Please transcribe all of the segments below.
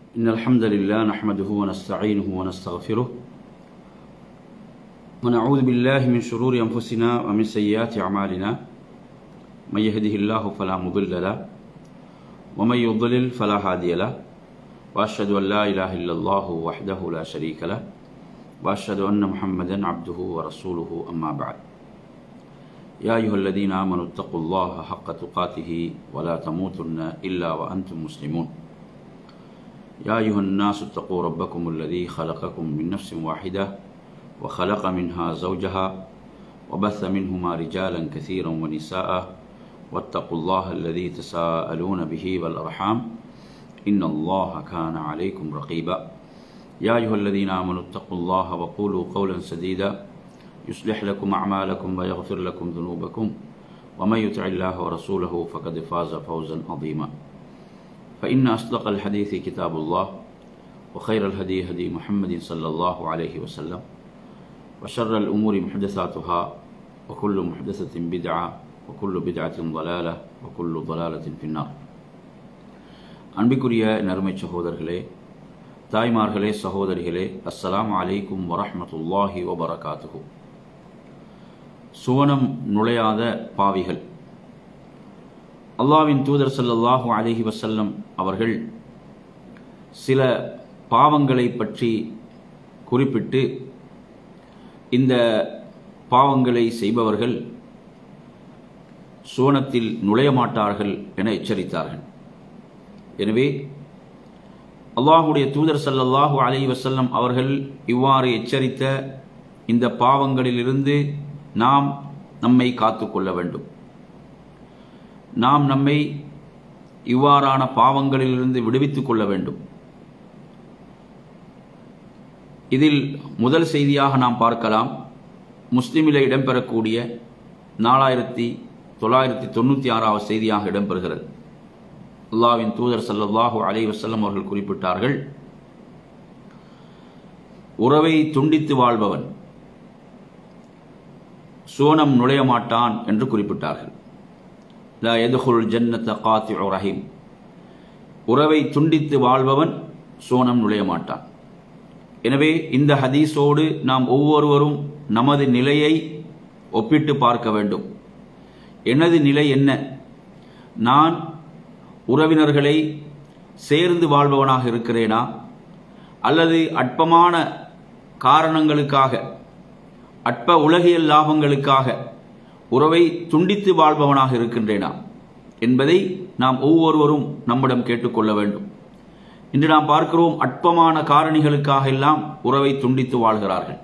إن الحمد لله نحمده ونستعينه ونستغفره ونعوذ بالله من شرور أنفسنا ومن سيئات أعمالنا من يهده الله فلا مضل له ومن يضلل فلا هادي له وأشهد أن لا إله إلا الله وحده لا شريك له وأشهد أن محمدا عبده ورسوله أما بعد يا أيها الذين آمنوا اتقوا الله حق تقاته ولا تموتن إلا وأنتم مسلمون يا أيها الناس اتقوا ربكم الذي خلقكم من نفس واحدة وخلق منها زوجها وبث منهما رجالا كثيرا ونساء واتقوا الله الذي تساءلون به والأرحام إن الله كان عليكم رقيبا يا أيها الذين آمنوا اتقوا الله وقولوا قولا سديدا يصلح لكم أعمالكم ويغفر لكم ذنوبكم ومن يطع الله ورسوله فقد فاز فوزا عظيما فإن أصدق الحديث كتاب الله وخير الهدي هدي محمد صلى الله عليه وسلم وشر الأمور محدثاتها وكل محدثة بدعة وكل بدعة ضلالة وكل ضلالة في النار அன்பிற்குரிய நறுமை சகோதரர்களே தாய்மார்களே சகோதரிகளே அஸ்ஸலாமு அலைக்கும் வரஹ்மத்துல்லாஹி வபரகாத்துஹு சுவனம் நுழையாத பாவிகள் அல்லாவின் தூதர் ஸல்லல்லாஹு அலைஹி வஸல்லம் அவர்கள் சில பாவங்களை பற்றி குறிப்பிட்டு இந்த பாவங்களை செய்பவர்கள் சுவனத்தில் நுழைய மாட்டார்கள் என எச்சரித்தார்கள் எனவே அல்லாஹுடைய தூதர் ஸல்லல்லாஹு அலைஹி வஸல்லம் அவர்கள் இவ்வாறு எச்சரித்த இந்த பாவங்களிலிருந்து நாம் நம்மை காத்துக்கொள்ள வேண்டும் நாம் நம்மை இவ்வாறான பாவங்களிலிருந்து விடுவித்துக் கொள்ள வேண்டும் இதில் முதல் செய்தியாக நாம் பார்க்கலாம் முஸ்லிமில் இடம்பெறக்கூடிய நாலாயிரத்தி தொள்ளாயிரத்தி தொண்ணூற்றி ஆறாவது செய்தியாக இடம்பெறுகிறது அல்லாவின் தூதர் சல்லல்லாஹு அலை வசல்லம் அவர்கள் குறிப்பிட்டார்கள் உறவை துண்டித்து வாழ்பவன் சோனம் நுழைய மாட்டான் என்று குறிப்பிட்டார்கள் லா எதுகுல் ஜன்னத்த காத்தி ரஹீம் உறவை துண்டித்து வாழ்பவன் சோனம் நுழைய மாட்டான் எனவே இந்த ஹதீஸோடு நாம் ஒவ்வொருவரும் நமது நிலையை ஒப்பிட்டு பார்க்க வேண்டும் எனது நிலை என்ன நான் உறவினர்களை சேர்ந்து வாழ்பவனாக இருக்கிறேனா அல்லது அற்பமான காரணங்களுக்காக அற்ப உலகியல் லாபங்களுக்காக உறவை துண்டித்து வாழ்பவனாக இருக்கின்றேனா என்பதை நாம் ஒவ்வொருவரும் நம்மிடம் கேட்டுக்கொள்ள வேண்டும் இன்று நாம் பார்க்கிறோம் அற்பமான காரணிகளுக்காக எல்லாம் உறவை துண்டித்து வாழ்கிறார்கள்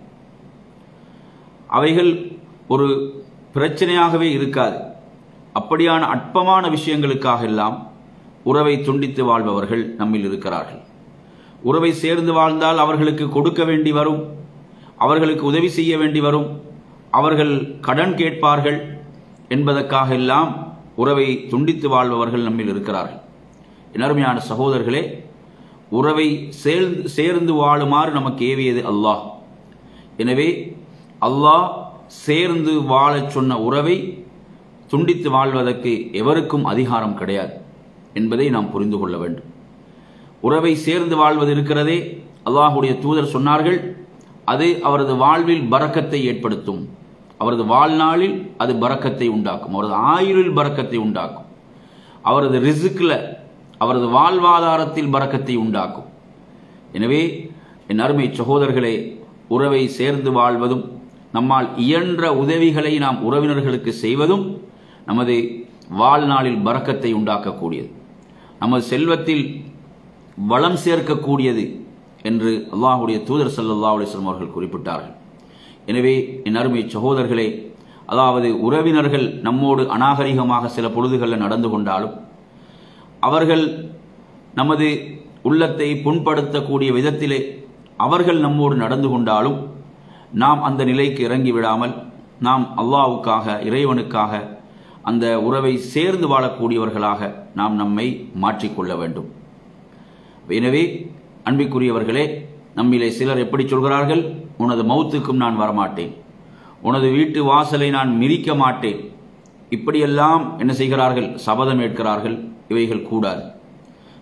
அவைகள் ஒரு பிரச்சனையாகவே இருக்காது அப்படியான அற்பமான விஷயங்களுக்காக எல்லாம் உறவை துண்டித்து வாழ்பவர்கள் நம்மில் இருக்கிறார்கள் உறவை சேர்ந்து வாழ்ந்தால் அவர்களுக்கு கொடுக்க வேண்டி வரும் அவர்களுக்கு உதவி செய்ய வேண்டி வரும் அவர்கள் கடன் கேட்பார்கள் என்பதற்காக எல்லாம் உறவை துண்டித்து வாழ்பவர்கள் நம்மில் இருக்கிறார்கள் அருமையான சகோதரர்களே உறவை சேர்ந்து சேர்ந்து வாழுமாறு நமக்கு ஏவியது அல்லாஹ் எனவே அல்லாஹ் சேர்ந்து வாழச் சொன்ன உறவை துண்டித்து வாழ்வதற்கு எவருக்கும் அதிகாரம் கிடையாது என்பதை நாம் புரிந்து கொள்ள வேண்டும் உறவை சேர்ந்து வாழ்வது இருக்கிறதே அல்லாஹுடைய தூதர் சொன்னார்கள் அது அவரது வாழ்வில் பறக்கத்தை ஏற்படுத்தும் அவரது வாழ்நாளில் அது பறக்கத்தை உண்டாக்கும் அவரது ஆயுளில் பறக்கத்தை உண்டாக்கும் அவரது ரிசுக்கில் அவரது வாழ்வாதாரத்தில் பறக்கத்தை உண்டாக்கும் எனவே என் அருமை சகோதரர்களே உறவை சேர்ந்து வாழ்வதும் நம்மால் இயன்ற உதவிகளை நாம் உறவினர்களுக்கு செய்வதும் நமது வாழ்நாளில் பறக்கத்தை உண்டாக்கக்கூடியது நமது செல்வத்தில் வளம் சேர்க்கக்கூடியது என்று அல்லாஹுடைய தூதர் சல்லா அலிஸ்லாம் அவர்கள் குறிப்பிட்டார்கள் எனவே என் அருமை சகோதரர்களே அதாவது உறவினர்கள் நம்மோடு அநாகரிகமாக சில பொழுதுகளில் நடந்து கொண்டாலும் அவர்கள் நமது உள்ளத்தை புண்படுத்தக்கூடிய விதத்திலே அவர்கள் நம்மோடு நடந்து கொண்டாலும் நாம் அந்த நிலைக்கு இறங்கி விடாமல் நாம் அல்லாவுக்காக இறைவனுக்காக அந்த உறவை சேர்ந்து வாழக்கூடியவர்களாக நாம் நம்மை மாற்றிக்கொள்ள வேண்டும் எனவே அன்பிற்குரியவர்களே நம்மிலே சிலர் எப்படி சொல்கிறார்கள் உனது மௌத்துக்கும் நான் வரமாட்டேன் உனது வீட்டு வாசலை நான் மிதிக்க மாட்டேன் இப்படியெல்லாம் என்ன செய்கிறார்கள் சபதம் ஏற்கிறார்கள் இவைகள் கூடாது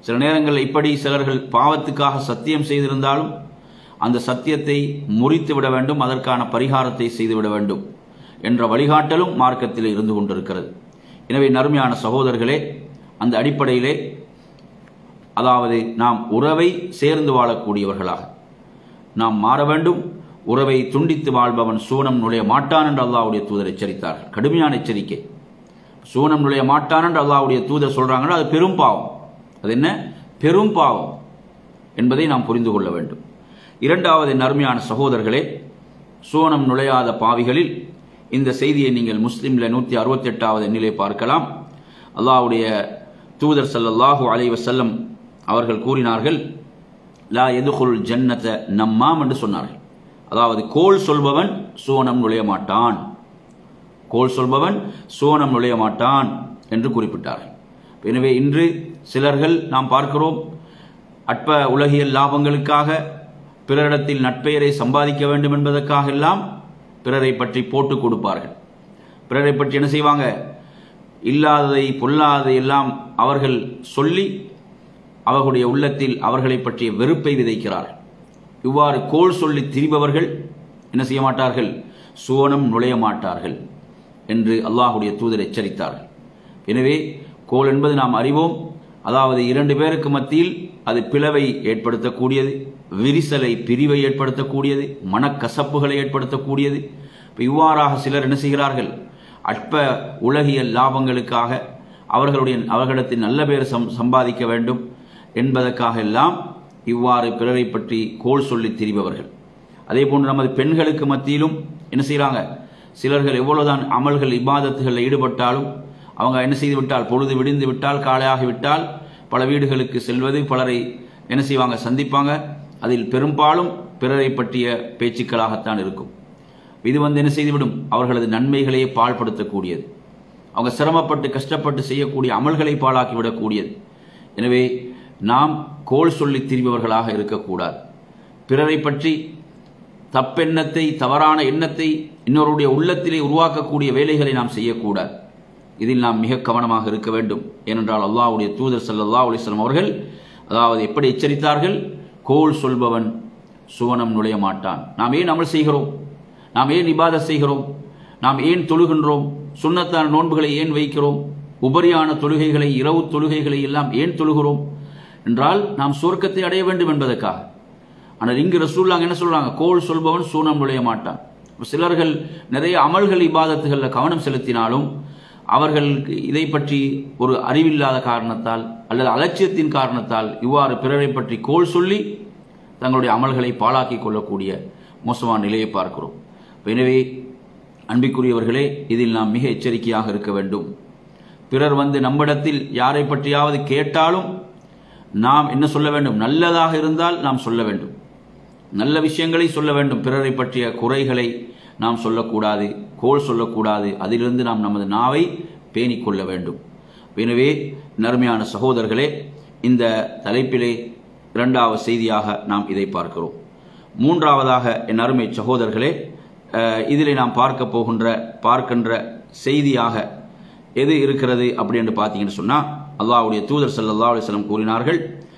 சில நேரங்களில் இப்படி சிலர்கள் பாவத்துக்காக சத்தியம் செய்திருந்தாலும் அந்த சத்தியத்தை முறித்து விட வேண்டும் அதற்கான பரிகாரத்தை செய்துவிட வேண்டும் என்ற வழிகாட்டலும் மார்க்கத்தில் இருந்து கொண்டிருக்கிறது எனவே நறுமையான சகோதரர்களே அந்த அடிப்படையிலே அதாவது நாம் உறவை சேர்ந்து வாழக்கூடியவர்களாக நாம் மாற வேண்டும் உறவை துண்டித்து வாழ்பவன் சூனம் நுழைய மாட்டான் என்று அல்லாஹ்வுடைய தூதர் எச்சரித்தார்கள் கடுமையான எச்சரிக்கை சூனம் நுழைய மாட்டான் என்று அல்லாஹ்வுடைய தூதர் சொல்றாங்கன்னா அது பெரும் பாவம் அது என்ன பெரும் பாவம் என்பதை நாம் புரிந்து கொள்ள வேண்டும் இரண்டாவது நறுமையான சகோதரர்களே சூனம் நுழையாத பாவிகளில் இந்த செய்தியை நீங்கள் முஸ்லிம்ல நூற்றி அறுபத்தி எட்டாவது எண்ணிலே பார்க்கலாம் அல்லாஹ்வுடைய தூதர் ஸல்லல்லாஹு அலைஹி வஸல்லம் அவர்கள் கூறினார்கள் லா எதுகுல் ஜன்னத நம்மாம் என்று சொன்னார்கள் அதாவது கோல் சொல்பவன் சோனம் நுழைய மாட்டான் கோல் சொல்பவன் சோனம் நுழைய மாட்டான் என்று குறிப்பிட்டார்கள் எனவே இன்று சிலர்கள் நாம் பார்க்கிறோம் அற்ப உலகியல் லாபங்களுக்காக பிறரிடத்தில் நட்பெயரை சம்பாதிக்க வேண்டும் என்பதற்காக எல்லாம் பிறரை பற்றி போட்டு கொடுப்பார்கள் பிறரை பற்றி என்ன செய்வாங்க இல்லாததை பொல்லாததை எல்லாம் அவர்கள் சொல்லி அவர்களுடைய உள்ளத்தில் அவர்களை பற்றிய வெறுப்பை விதைக்கிறார்கள் இவ்வாறு கோல் சொல்லி திரிபவர்கள் என்ன செய்ய மாட்டார்கள் சுவனம் நுழைய மாட்டார்கள் என்று அல்லாஹுடைய தூதர் எச்சரித்தார்கள் எனவே கோல் என்பது நாம் அறிவோம் அதாவது இரண்டு பேருக்கு மத்தியில் அது பிளவை ஏற்படுத்தக்கூடியது விரிசலை பிரிவை ஏற்படுத்தக்கூடியது மனக்கசப்புகளை ஏற்படுத்தக்கூடியது இப்போ இவ்வாறாக சிலர் என்ன செய்கிறார்கள் அற்ப உலகியல் லாபங்களுக்காக அவர்களுடைய அவர்களிடத்தில் நல்ல பேர் சம் சம்பாதிக்க வேண்டும் என்பதற்காக எல்லாம் இவ்வாறு பிறரை பற்றி கோல் சொல்லி திரிபவர்கள் அதே போன்று நமது பெண்களுக்கு மத்தியிலும் என்ன செய்கிறாங்க சிலர்கள் எவ்வளவுதான் அமல்கள் இபாதத்துகளில் ஈடுபட்டாலும் அவங்க என்ன செய்து விட்டால் பொழுது விடிந்து விட்டால் காலையாகி விட்டால் பல வீடுகளுக்கு செல்வது பலரை என்ன செய்வாங்க சந்திப்பாங்க அதில் பெரும்பாலும் பிறரை பற்றிய பேச்சுக்களாகத்தான் இருக்கும் இது வந்து என்ன செய்துவிடும் அவர்களது நன்மைகளையே பாழ்படுத்தக்கூடியது அவங்க சிரமப்பட்டு கஷ்டப்பட்டு செய்யக்கூடிய அமல்களை பாழாக்கி விடக்கூடியது எனவே நாம் கோல் சொல்லி திரிபவர்களாக இருக்கக்கூடாது பிறரை பற்றி தப்பெண்ணத்தை தவறான எண்ணத்தை இன்னொருடைய உள்ளத்திலே உருவாக்கக்கூடிய வேலைகளை நாம் செய்யக்கூடாது இதில் நாம் மிக கவனமாக இருக்க வேண்டும் ஏனென்றால் அல்லாஹ்வுடைய தூதர் ஸல்லல்லாஹு அலைஹி வஸல்லம் அவர்கள் அதாவது எப்படி எச்சரித்தார்கள் கோல் சொல்பவன் சுவனம் நுழைய மாட்டான் நாம் ஏன் அமல் செய்கிறோம் நாம் ஏன் இபாதத் செய்கிறோம் நாம் ஏன் தொழுகின்றோம் சுன்னத்தான நோன்புகளை ஏன் வைக்கிறோம் உபரியான தொழுகைகளை இரவு தொழுகைகளை எல்லாம் ஏன் தொழுகிறோம் என்றால் நாம் சுவர்க்கத்தை அடைய வேண்டும் என்பதற்காக ஆனால் இங்கு ரசூல்லாங்க என்ன சொல்றாங்க கோல் சொல்பவன் சூனம் நுழைய மாட்டான் சிலர்கள் நிறைய அமல்கள் இபாதத்துகளில் கவனம் செலுத்தினாலும் அவர்களுக்கு இதை பற்றி ஒரு அறிவில்லாத காரணத்தால் அல்லது அலட்சியத்தின் காரணத்தால் இவ்வாறு பிறரை பற்றி கோல் சொல்லி தங்களுடைய அமல்களை பாழாக்கி கொள்ளக்கூடிய மோசமான நிலையை பார்க்கிறோம் எனவே அன்பிற்குரியவர்களே இதில் நாம் மிக எச்சரிக்கையாக இருக்க வேண்டும் பிறர் வந்து நம்மிடத்தில் யாரை பற்றியாவது கேட்டாலும் நாம் என்ன சொல்ல வேண்டும் நல்லதாக இருந்தால் நாம் சொல்ல வேண்டும் நல்ல விஷயங்களை சொல்ல வேண்டும் பிறரை பற்றிய குறைகளை நாம் சொல்லக்கூடாது கோல் சொல்லக்கூடாது அதிலிருந்து நாம் நமது நாவை பேணிக் கொள்ள வேண்டும் எனவே நறுமையான சகோதரர்களே இந்த தலைப்பிலே இரண்டாவது செய்தியாக நாம் இதை பார்க்கிறோம் மூன்றாவதாக என் அருமை சகோதரர்களே அஹ், இதிலே நாம் பார்க்க போகின்ற பார்க்கின்ற செய்தியாக எது இருக்கிறது அப்படி என்று பார்த்தீங்கன்னு சொன்னால் அல்லாஹ்வுடைய தூதர் ஸல்லல்லாஹு அலைஹி வஸல்லம் கூறினார்கள்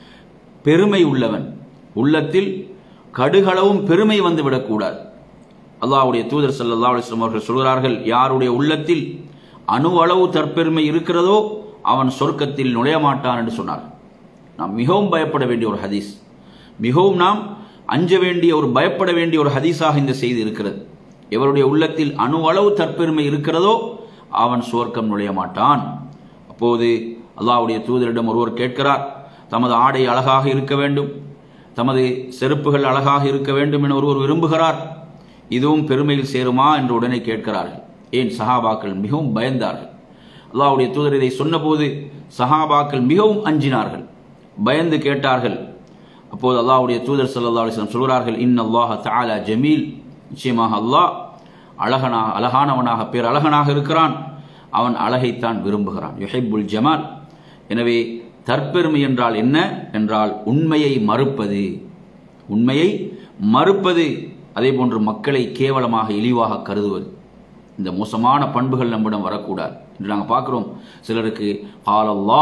பெருமை உள்ளவன் உள்ளத்தில் கடுகளவும் பெருமை வந்து விடக்கூடாது அல்லாஹ்வுடைய தூதர் ஸல்லல்லாஹு அலைஹி வஸல்லம் அவர்கள் சொல்கிறார்கள் யாருடைய உள்ளத்தில் அணு அளவு தற்பெருமை இருக்கிறதோ அவன் சொர்க்கத்தில் நுழைய மாட்டான் என்று சொன்னார் நாம் மிகவும் பயப்பட வேண்டிய ஒரு ஹதீஸ் மிகவும் நாம் அஞ்ச வேண்டிய ஒரு பயப்பட வேண்டிய ஒரு ஹதீஸாக இந்த செய்தி இருக்கிறது எவருடைய உள்ளத்தில் அணு அளவு தற்பெருமை இருக்கிறதோ அவன் சுவர்க்கம் நுழைய மாட்டான் அப்போது அல்லாஹ்வுடைய தூதரிடம் ஒருவர் கேட்கிறார் தமது ஆடை அழகாக இருக்க வேண்டும் தமது செருப்புகள் அழகாக இருக்க வேண்டும் என ஒருவர் விரும்புகிறார் இதுவும் பெருமையில் சேருமா என்று உடனே கேட்கிறார்கள் ஏன் சஹாபாக்கள் மிகவும் பயந்தார்கள் அல்லாஹ்வுடைய தூதர் இதை சொன்னபோது சஹாபாக்கள் மிகவும் அஞ்சினார்கள் பயந்து கேட்டார்கள் அப்போது அல்லாஹ்வுடைய தூதர் ஸல்லல்லாஹு அலைஹி வஸல்லம் சொல்கிறார்கள் இன் அல்லாஹ் தஆலா ஜமீல் நிச்சயமாக அல்லாஹ் அழகனா அழகானவனாக பேர் அழகனாக இருக்கிறான் அவன் அழகைத்தான் விரும்புகிறான் யுஹிப்புல் ஜமால் எனவே தற்பெருமை என்றால் என்ன என்றால் உண்மையை மறுப்பது உண்மையை மறுப்பது அதே போன்று மக்களை கேவலமாக இழிவாக கருதுவது இந்த மோசமான பண்புகள் நம்மிடம் வரக்கூடாது இன்று நாங்கள் பார்க்குறோம் சிலருக்கு கால் அல்லாஹ்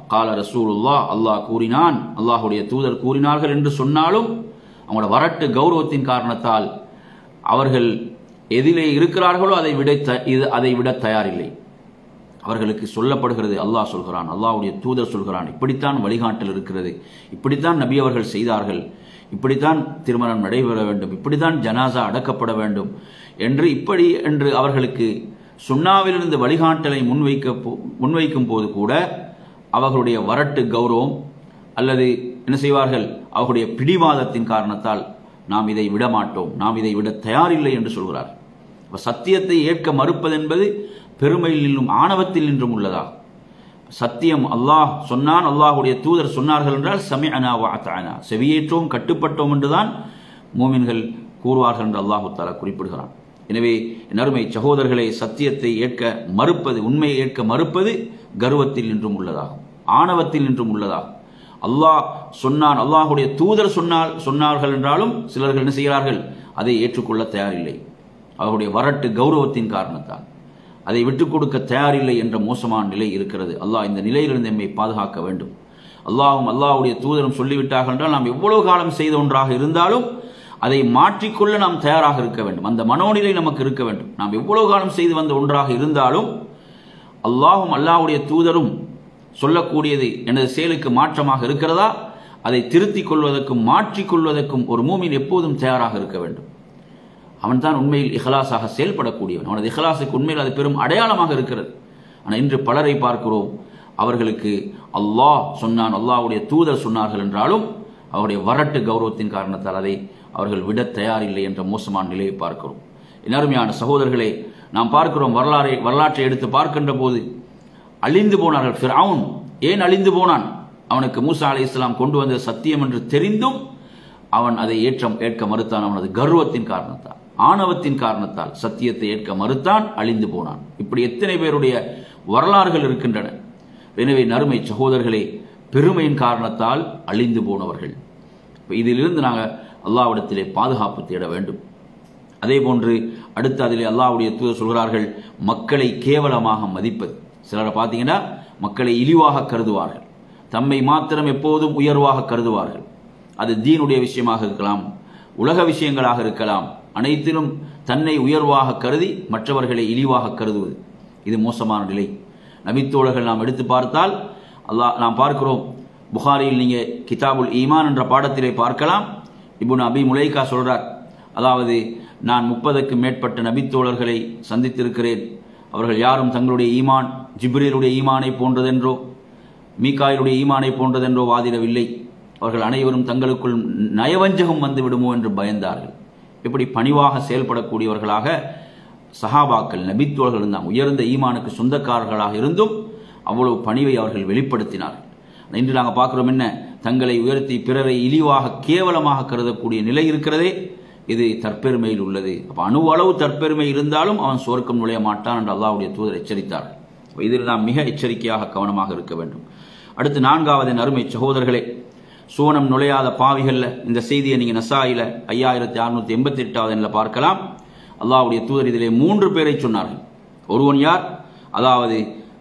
கால ரசூலுல்லா அல்லாஹ் கூறினான் அல்லாஹுடைய தூதர் கூறினார்கள் என்று சொன்னாலும் அவங்களோட வரட்டு கௌரவத்தின் காரணத்தால் அவர்கள் எதிலே இருக்கிறார்களோ அதை விட த- இது அதை விட தயாரில்லை அவர்களுக்கு சொல்லப்படுகிறது அல்லாஹ் சொல்கிறான் அல்லாஹ்வுடைய தூதர் சொல்கிறான் இப்படித்தான் வழிகாட்டல் இருக்கிறது இப்படித்தான் நபி அவர்கள் செய்தார்கள் இப்படித்தான் திருமணம் நடைபெற வேண்டும் இப்படித்தான் ஜனாசா அடக்கப்பட வேண்டும் என்று இப்படி என்று அவர்களுக்கு சுண்ணாவிலிருந்து வழிகாட்டலை முன்வைக்க போ- முன்வைக்கும் போது கூட அவர்களுடைய வரட்டு கௌரவம் அல்லது என்ன செய்வார்கள் அவர்களுடைய பிடிவாதத்தின் காரணத்தால் நாம் இதை விட மாட்டோம் நாம் இதை விட தயாரில்லை என்று சொல்கிறார் அப்ப சத்தியத்தை ஏற்க மறுப்பது என்பது பெருமையில் நின்றும் ஆணவத்தில் நின்றும் உள்ளதாகும் சத்தியம் அல்லாஹ் சொன்னான் அல்லாஹ்வுடைய தூதர் சொன்னார்கள் என்றால் சமிஅனா வஅதஅனா செவியேற்றோம் கட்டுப்பட்டோம் என்றுதான் மூமின்கள் கூறுவார்கள் என்று அல்லாஹு தஆலா குறிப்பிடுகிறான் எனவே என் அருமை சகோதரர்களை சத்தியத்தை ஏற்க மறுப்பது உண்மையை ஏற்க மறுப்பது கர்வத்தில் நின்றும் உள்ளதாகும் ஆணவத்தில் நின்றும் உள்ளதாகும் அல்லாஹ் சொன்னான் அல்லாஹ்வுடைய தூதர் சொன்னால் சொன்னார்கள் என்றாலும் சிலர்கள் என்ன செய்கிறார்கள் அதை ஏற்றுக்கொள்ள தயாரில்லை அவருடைய வரட்டு கௌரவத்தின் காரணத்தால் அதை விட்டுக் கொடுக்க தயாரில்லை என்ற மோசமான நிலை இருக்கிறது அல்லாஹ் இந்த நிலையிலிருந்து எம்மை பாதுகாக்க வேண்டும் அல்லாஹ்வும் அல்லாஹ்வுடைய தூதரும் சொல்லிவிட்டார்கள் என்றால் நாம் எவ்வளவு காலம் செய்த ஒன்றாக இருந்தாலும் அதை மாற்றிக்கொள்ள நாம் தயாராக இருக்க வேண்டும் அந்த மனோநிலை நமக்கு இருக்க வேண்டும் நாம் எவ்வளவு காலம் செய்து வந்த ஒன்றாக இருந்தாலும் அல்லாஹும் அல்லாஹ்வுடைய தூதரும் சொல்லக்கூடியது எனது செயலுக்கு மாற்றமாக இருக்கிறதா அதை திருத்திக் கொள்வதற்கும் மாற்றிக் கொள்வதற்கும் ஒரு மூமின் எப்போதும் தயாராக இருக்க வேண்டும் அவன்தான் உண்மையில் இஹ்லாஸாக செயல்படக்கூடியவன் அவனது இஹ்லாஸுக்கு உண்மையில் அது பெரும் அடையாளமாக இருக்கிறது ஆனால் இன்று பலரை பார்க்கிறோம் அவர்களுக்கு அல்லாஹ் சொன்னான் அல்லாஹ்வுடைய தூதர் சொன்னார்கள் என்றாலும் அவருடைய வரட்டு கௌரவத்தின் காரணத்தால் அதை அவர்கள் விட தயாரில்லை என்ற மோசமான நிலையை பார்க்கிறோம் என் அருமையான சகோதரர்களே நாம் பார்க்கிறோம் வரலாறை வரலாற்றை எடுத்து பார்க்கின்ற போது அழிந்து போனார்கள் ஃபிரவுன் ஏன் அழிந்து போனான் அவனுக்கு மூசா அலை இஸ்லாம் கொண்டு வந்த சத்தியம் என்று தெரிந்தும் அவன் அதை ஏற்றம் ஏற்க மறுத்தான் அவனது கர்வத்தின் காரணத்தால் ஆணவத்தின் காரணத்தால் சத்தியத்தை ஏற்க மறுத்தான் அழிந்து போனான் இப்படி எத்தனை பேருடைய வரலாறுகள் இருக்கின்றன எனவே நறுமை சகோதரர்களே பெருமையின் காரணத்தால் அழிந்து போனவர்கள் இப்ப இதிலிருந்து நாங்கள் அல்லாவிடத்திலே பாதுகாப்பு தேட வேண்டும் அதே போன்று அடுத்து அதிலே அல்லாஹ்வுடைய தூதர் சொல்கிறார்கள் மக்களை கேவலமாக மதிப்பது சிலரை பார்த்தீங்கன்னா மக்களை இழிவாக கருதுவார்கள் தம்மை மாத்திரம் எப்போதும் உயர்வாக கருதுவார்கள் அது தீனுடைய விஷயமாக இருக்கலாம் உலக விஷயங்களாக இருக்கலாம் அனைத்திலும் தன்னை உயர்வாக கருதி மற்றவர்களை இழிவாக கருதுவது இது மோசமான நிலை நபித்தோழர்கள் நாம் எடுத்து பார்த்தால் அல்லாஹ் நாம் பார்க்கிறோம் புகாரியில் நீங்க கிதாபுல் ஈமான் என்ற பாடத்திலே பார்க்கலாம் இப்னு அபி முலைகா சொல்றார் அதாவது நான் முப்பதுக்கு மேற்பட்ட நபித்தோழர்களை சந்தித்திருக்கிறேன் அவர்கள் யாரும் தங்களுடைய ஈமான் ஜிப்ரீலுடைய ஈமானை போன்றதென்றோ மீகாயிலுடைய ஈமானை போன்றதென்றோ வாதிடவில்லை அவர்கள் அனைவரும் தங்களுக்குள் நயவஞ்சகம் வந்து விடுமோ என்று பயந்தார்கள் இப்படி பணிவாக செயல்படக்கூடியவர்களாக சஹாபாக்கள் நபித்தோழர்கள் இருந்தாங்க உயர்ந்த ஈமானுக்கு சொந்தக்காரர்களாக இருந்தும் அவ்வளவு பணிவை அவர்கள் வெளிப்படுத்தினார்கள் இன்று நாங்கள் பார்க்கிறோம் என்ன தங்களை உயர்த்தி பிறரை இழிவாக கேவலமாக கருதக்கூடிய நிலை இருக்கிறதே இது தற்பெருமையில் உள்ளது அப்ப அணு அளவு தற்பெருமை இருந்தாலும் அவன் சுவர்க்கம் நுழைய மாட்டான் என்று அல்லாஹ்வுடைய தூதர் எச்சரித்தார்கள் அப்ப இதில் நாம் மிக எச்சரிக்கையாக கவனமாக இருக்க வேண்டும் அடுத்து நான்காவது என் அருமை சகோதரர்களே சோனம் நுழையாத பாவிகள்ல இந்த செய்தியை நீங்க நசாயில ஐயாயிரத்தி அறுநூத்தி எண்பத்தி எட்டாவது எண்ணில் பார்க்கலாம் அல்லாஹ்வுடைய தூதர் இதிலே மூன்று பேரை சொன்னார்கள் ஒருவன் யார் அதாவது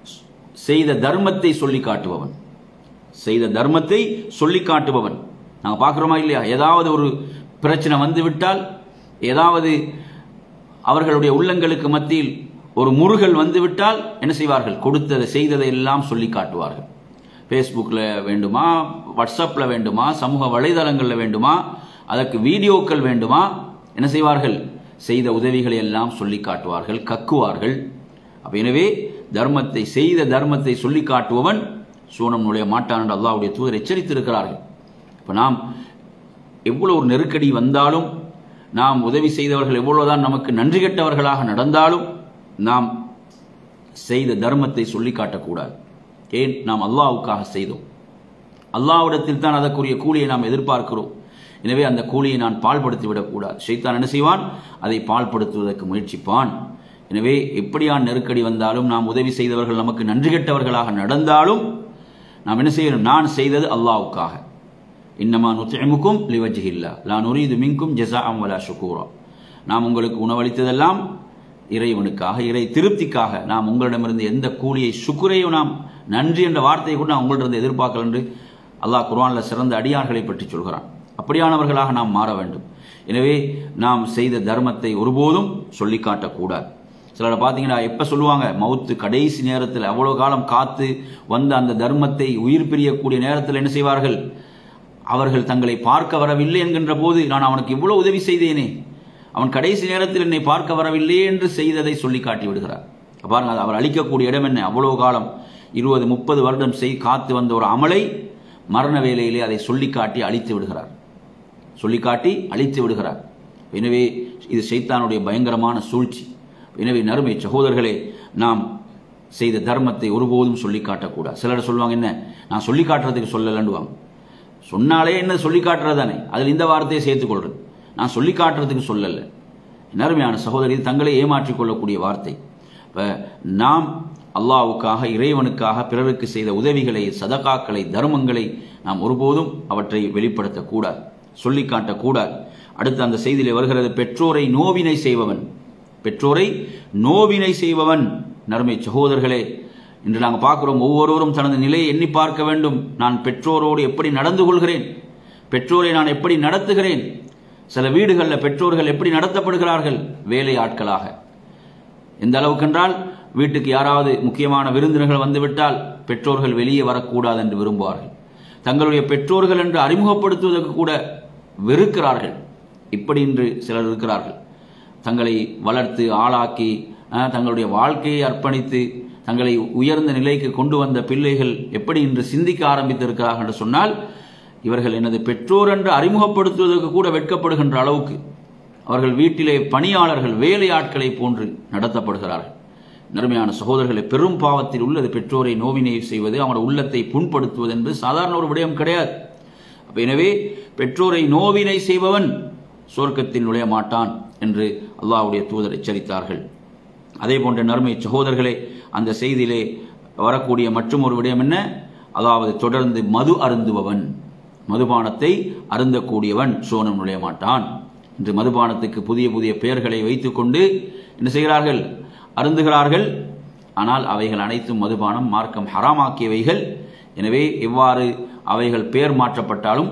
செய்த தர்மத்தை சொல்லி காட்டுபவன் செய்த தர்மத்தை சொல்லி காட்டுபவன் நாங்கள் பார்க்குறோமா இல்லையா ஏதாவது ஒரு பிரச்சனை வந்து விட்டால் ஏதாவது அவர்களுடைய உள்ளங்களுக்கு மத்தியில் ஒரு முருகல் வந்து விட்டால் என்ன செய்வார்கள் கொடுத்ததை செய்ததை எல்லாம் சொல்லி காட்டுவார்கள் ஃபேஸ்புக்கில் வேண்டுமா வாட்ஸ்அப்பில் வேண்டுமா சமூக வலைதளங்களில் வேண்டுமா அதற்கு வீடியோக்கள் வேண்டுமா என்ன செய்வார்கள் செய்த உதவிகளை எல்லாம் சொல்லி காட்டுவார்கள் கக்குவார்கள் அப்ப எனவே தர்மத்தை செய்த தர்மத்தை சொல்லி காட்டுபவன் சூனம் நுழைய மாட்டான் என்று அல்லாஹ்வுடைய தூதர் எச்சரித்திருக்கிறார்கள் இப்போ நாம் எவ்வளவு ஒரு நெருக்கடி வந்தாலும் நாம் உதவி செய்தவர்கள் எவ்வளவுதான் நமக்கு நன்றி கெட்டவர்களாக நடந்தாலும் நாம் செய்த தர்மத்தை சொல்லி காட்டக்கூடாது ஏன் நாம் அல்லாஹ்வுக்காக செய்தோம் அல்லாஹ்விடத்தில் தான் அதற்குரிய கூலியை நாம் எதிர்பார்க்கிறோம் எனவே அந்த கூலியை நான் பால்படுத்தி விடக்கூடாது ஷைத்தான் என்ன செய்வான் அதை பால்படுத்துவதற்கு முயற்சிப்பான் எனவே எப்படியான் நெருக்கடி வந்தாலும் நாம் உதவி செய்தவர்கள் நமக்கு நன்றி கெட்டவர்களாக நடந்தாலும் நாம் என்ன செய்யணும் நான் செய்தது அல்லாஹ்வுக்காக இன்னமா நுத்திமுக்கும் லிவஜிஹில்லா லா நுரீது மின்கும் ஜெசா அம் வலா ஷுக்கூரா நாம் உங்களுக்கு உணவளித்ததெல்லாம் இறைவனுக்காக இறை திருப்திக்காக நாம் உங்களிடமிருந்து எந்த கூலியை சுக்குரையும் நாம் நன்றி என்ற வார்த்தையை கூட நான் உங்கள்ட்ட இருந்து எதிர்பார்க்கல என்று அல்லாஹ் குர்ஆனில் சிறந்த அடியார்களை பற்றி சொல்கிறான் அப்படியானவர்களாக நாம் மாற வேண்டும் எனவே நாம் செய்த தர்மத்தை ஒருபோதும் சொல்லி காட்டக்கூடாது சிலரை பார்த்தீங்கன்னா எப்போ சொல்லுவாங்க மவுத்து கடைசி நேரத்தில் அவ்வளோ காலம் காத்து வந்த அந்த தர்மத்தை உயிர் பிரியக்கூடிய நேரத்தில் என்ன செய்வார்கள் அவர்கள் தங்களை பார்க்க வரவில்லை என்கின்ற போது நான் அவனுக்கு இவ்வளவு உதவி செய்தேனே அவன் கடைசி நேரத்தில் என்னை பார்க்க வரவில்லை என்று செய்ததை சொல்லி காட்டி விடுகிறார் பாருங்க அது அவர் அளிக்கக்கூடிய இடம் என்ன அவ்வளவு காலம் இருபது முப்பது வருடம் செய் காத்து வந்த ஒரு அமலை மரண வேலையிலே அதை சொல்லி காட்டி அழித்து விடுகிறார் சொல்லி காட்டி அழித்து விடுகிறார் எனவே இது சைத்தானுடைய பயங்கரமான சூழ்ச்சி எனவே நறுமை சகோதரர்களே நாம் செய்த தர்மத்தை ஒருபோதும் சொல்லி காட்டக்கூடாது சிலர் சொல்லுவாங்க என்ன நான் சொல்லி காட்டுறதுக்கு சொல்லலன்னுவாங்க சொன்னாலே என்ன சொல்லி காட்டுறது தானே அதில் இந்த வார்த்தையை சேர்த்துக்கொள்றது நான் சொல்லி காட்டுறதுக்கு சொல்லல நறுமையான சகோதரி இது தங்களை ஏமாற்றிக் கொள்ளக்கூடிய வார்த்தை இப்போ நாம் அல்லாவுக்காக இறைவனுக்காக பிறருக்கு செய்த உதவிகளை சதகாக்களை தர்மங்களை நாம் ஒருபோதும் அவற்றை வெளிப்படுத்தக்கூடாது சொல்லி காட்டக்கூடாது அடுத்து அந்த செய்தியிலே வருகிறது பெற்றோரை நோவினை செய்பவன் பெற்றோரை நோவினை செய்பவன் நறுமை சகோதரர்களே இன்று நாங்கள் பார்க்கிறோம் ஒவ்வொருவரும் தனது நிலையை எண்ணி பார்க்க வேண்டும் நான் பெற்றோரோடு எப்படி நடந்து கொள்கிறேன் பெற்றோரை நான் எப்படி நடத்துகிறேன் சில வீடுகளில் பெற்றோர்கள் எப்படி நடத்தப்படுகிறார்கள் வேலை ஆட்களாக எந்த அளவுக்கென்றால் வீட்டுக்கு யாராவது முக்கியமான விருந்தினர்கள் வந்துவிட்டால் பெற்றோர்கள் வெளியே வரக்கூடாது என்று விரும்புவார்கள் தங்களுடைய பெற்றோர்கள் என்று அறிமுகப்படுத்துவதற்கு கூட வெறுக்கிறார்கள் இப்படி இன்று சிலர் இருக்கிறார்கள் தங்களை வளர்த்து ஆளாக்கி அஹ், தங்களுடைய வாழ்க்கையை அர்ப்பணித்து தங்களை உயர்ந்த நிலைக்கு கொண்டு வந்த பிள்ளைகள் எப்படி இன்று சிந்திக்க ஆரம்பித்திருக்கிறார்கள் என்று சொன்னால் இவர்கள் எனது பெற்றோர் என்று அறிமுகப்படுத்துவதற்கு கூட வெட்கப்படுகின்ற அளவுக்கு அவர்கள் வீட்டிலே பணியாளர்கள் வேலை ஆட்களை போன்று நடத்தப்படுகிறார்கள் நறுமையான சகோதரர்களை பெரும் பாவத்தில் உள்ளது பெற்றோரை நோவினை செய்வது அவனோட உள்ளத்தை புண்படுத்துவது என்பது சாதாரண ஒரு விடயம் கிடையாது அப்ப எனவே பெற்றோரை நோவினை செய்பவன் சொர்க்கத்தில் நுழைய மாட்டான் என்று அல்லாஹ்வுடைய தூதர் எச்சரித்தார்கள் அதே போன்ற நறுமை சகோதரர்களே அந்த செய்தியிலே வரக்கூடிய மற்றும் ஒரு விடயம் என்ன அதாவது தொடர்ந்து மது அருந்துபவன் மதுபானத்தை அருந்தக்கூடியவன் சோனம் நுழைய மாட்டான் இன்று மதுபானத்துக்கு புதிய புதிய பெயர்களை வைத்துக்கொண்டு என்ன செய்கிறார்கள் அருந்துகிறார்கள் ஆனால் அவைகள் அனைத்தும் மதுபானம் மார்க்கம் ஹராமாக்கியவைகள் எனவே எவ்வாறு அவைகள் பெயர் மாற்றப்பட்டாலும்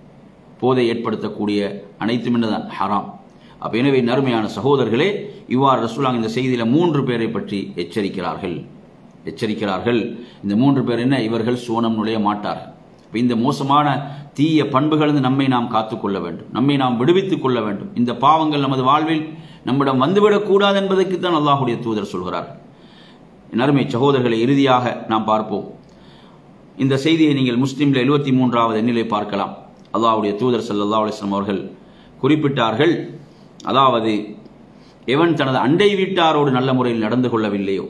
போதை ஏற்படுத்தக்கூடிய அனைத்தும் என்னதான் ஹராம் அப்ப எனவே நறுமையான சகோதரர்களே இவ்வாறு ரசூலாங்க இந்த செய்தியில மூன்று பேரை பற்றி எச்சரிக்கிறார்கள் எச்சரிக்கிறார்கள் இந்த மூன்று பேர் என்ன இவர்கள் சோனம் நுழைய மாட்டார்கள் அப்ப இந்த மோசமான தீய பண்புகளிலிருந்து நம்மை நாம் காத்துக்கொள்ள வேண்டும் நம்மை நாம் விடுவித்துக் கொள்ள வேண்டும் இந்த பாவங்கள் நமது வாழ்வில் நம்மிடம் வந்துவிடக் கூடாது என்பதற்கு தான் அல்லாஹுடைய தூதர் சொல்கிறார்கள் என் அருமை சகோதரர்களை இறுதியாக நாம் பார்ப்போம் இந்த செய்தியை நீங்கள் முஸ்லிம்ல எழுபத்தி மூன்றாவது எண்ணிலே பார்க்கலாம் அல்லாஹ்வுடைய தூதர் ஸல்லல்லாஹு அலைஹி வஸல்லம் அவர்கள் குறிப்பிட்டார்கள் அதாவது எவன் தனது அண்டை வீட்டாரோடு நல்ல முறையில் நடந்து கொள்ளவில்லையோ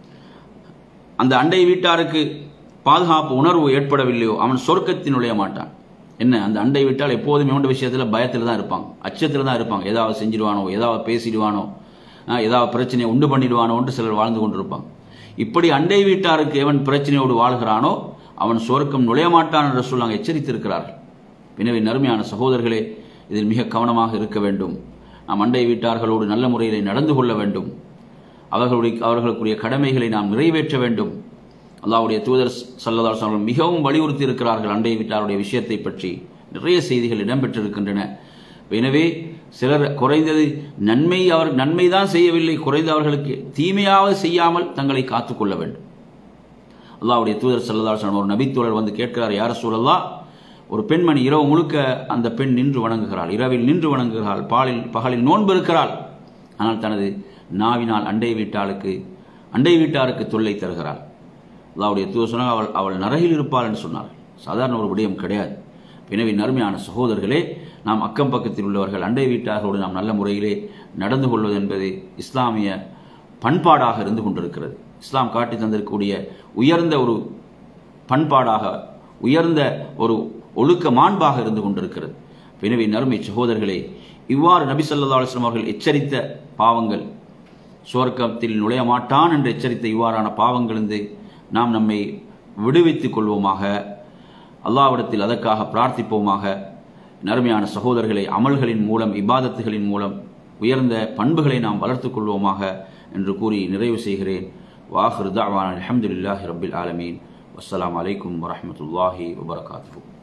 அந்த அண்டை வீட்டாருக்கு பாதுகாப்பு உணர்வு ஏற்படவில்லையோ அவன் சொர்க்கத்தில் நுழைய மாட்டான் என்ன அந்த அண்டை வீட்டால் எப்போதும் இவன் விஷயத்தில் பயத்தில் தான் இருப்பாங்க அச்சத்தில் தான் இருப்பாங்க ஏதாவது செஞ்சிடுவானோ ஏதாவது பேசிடுவானோ ஆஹ், ஏதாவது பிரச்சனையை உண்டு பண்ணிடுவானோன்ட்டு சிலர் வாழ்ந்து கொண்டிருப்பாங்க இப்படி அண்டை வீட்டாருக்கு எவன் பிரச்சனையோடு வாழ்கிறானோ அவன் சொர்க்கம் நுழைய மாட்டான் என்று சொல்லாங்க எச்சரித்திருக்கிறார்கள் எனவே நறுமையான சகோதரர்களே இதில் மிக கவனமாக இருக்க வேண்டும் நாம் அண்டை வீட்டார்களோடு நல்ல முறையில் நடந்து கொள்ள வேண்டும் அவர்களுடைய அவர்களுக்குரிய கடமைகளை நாம் நிறைவேற்ற வேண்டும் அல்லாஹ்வுடைய தூதர் சல்லல்லாஹு அலைஹி வஸல்லம் மிகவும் வலியுறுத்தி இருக்கிறார்கள் அண்டை வீட்டாருடைய விஷயத்தை பற்றி நிறைய செய்திகள் இடம்பெற்றிருக்கின்றன எனவே சிலர் குறைந்தது நன்மை அவர் நன்மை தான் செய்யவில்லை குறைந்த அவர்களுக்கு தீமையாவது செய்யாமல் தங்களை காத்துக்கொள்ள வேண்டும் அல்லாஹ்வுடைய தூதர் சல்லல்லாஹு அலைஹி வஸல்லம் ஒரு நபித்தோழர் வந்து கேட்கிறார் யார சூழல்லா ஒரு பெண்மணி இரவு முழுக்க அந்த பெண் நின்று வணங்குகிறாள் இரவில் நின்று வணங்குகிறாள் பாலில் பகலில் நோன்பு இருக்கிறாள் ஆனால் தனது நாவினால் அண்டை வீட்டாளுக்கு அண்டை வீட்டாருக்கு தொல்லை தருகிறாள் அல்லாவுடைய தூதர் சொன்னாங்க அவள் அவள் நரகில் இருப்பாள் என்று சொன்னார் சாதாரண ஒரு விடயம் கிடையாது எனவே நறுமையான சகோதரர்களே நாம் அக்கம் பக்கத்தில் உள்ளவர்கள் அண்டை வீட்டார்களோடு நாம் நல்ல முறையிலே நடந்து கொள்வது என்பது இஸ்லாமிய பண்பாடாக இருந்து கொண்டிருக்கிறது இஸ்லாம் காட்டி தந்திருக்கக்கூடிய உயர்ந்த ஒரு பண்பாடாக உயர்ந்த ஒரு ஒழுக்க மாண்பாக இருந்து கொண்டிருக்கிறது எனவே நறுமை சகோதரர்களே இவ்வாறு நபி ஸல்லல்லாஹு அலைஹி வஸல்லம் அவர்கள் எச்சரித்த பாவங்கள் சுவர்க்கத்தில் நுழைய மாட்டான் என்று எச்சரித்த இவ்வாறான பாவங்களிலிருந்து நாம் நம்மை விடுவித்துக் கொள்வோமாக அல்லாஹ்விடத்தில் அதற்காக பிரார்த்திப்போமாக நறுமையான சகோதரர்களை அமல்களின் மூலம் இபாதத்துகளின் மூலம் உயர்ந்த பண்புகளை நாம் வளர்த்துக் கொள்வோமாக என்று கூறி நிறைவு செய்கிறேன் வாஹிர் தாவான் அல்ஹம்துலில்லாஹி ரப்பில் ஆலமீன் அஸ்ஸலாமு அலைக்கும் வரஹ்மத்துல்லாஹி வபரகாத்துஹு